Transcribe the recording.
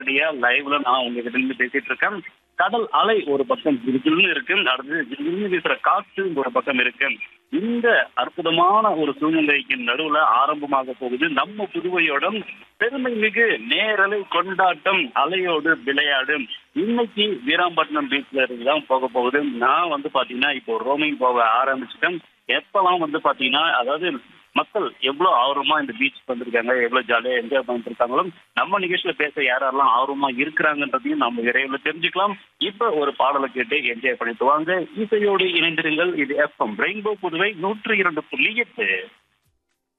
நேரடியா லைவ்ல நான் உங்ககிட்ட இருந்து பேசிட்டு இருக்கேன் கடல் அலை ஒரு பக்கம் ஜில்ஜில்னு இருக்கு அடுத்து ஜில்ஜில்னு வீசுற காற்று ஒரு பக்கம் இருக்கு இந்த அற்புதமான ஒரு சூழ்நிலைக்கு நடுவுல ஆரம்பமாக போகுது நம்ம புதுவையோட பெருமை மிகு நேரலை கொண்டாட்டம் அலையோடு விளையாடும் இன்னைக்கு வீராம்பட்டினம் பீச்ல இருந்து தான் போக போகுது நான் வந்து பாத்தீங்கன்னா இப்போ ரோமிங் போக ஆரம்பிச்சிட்டேன் எப்பெல்லாம் வந்து பாத்தீங்கன்னா அதாவது மக்கள் எவ்வளவு ஆர்வமா இந்த பீச் வந்திருக்காங்க எவ்வளவு ஜாலியா என்ஜாய் பண்ணிட்டு இருக்காங்களோ நம்ம நிகழ்ச்சியில பேச யாரெல்லாம் ஆர்வமா இருக்கிறாங்கன்றதையும் நம்ம விரைவில் தெரிஞ்சுக்கலாம் இப்ப ஒரு பாடலை கேட்டு என்ஜாய் பண்ணிட்டு வாங்க இசையோடு இணைந்திருங்கள் இது எஃப்எம் ரெயின்போ புதுவை நூற்றி இரண்டு புள்ளி எட்டு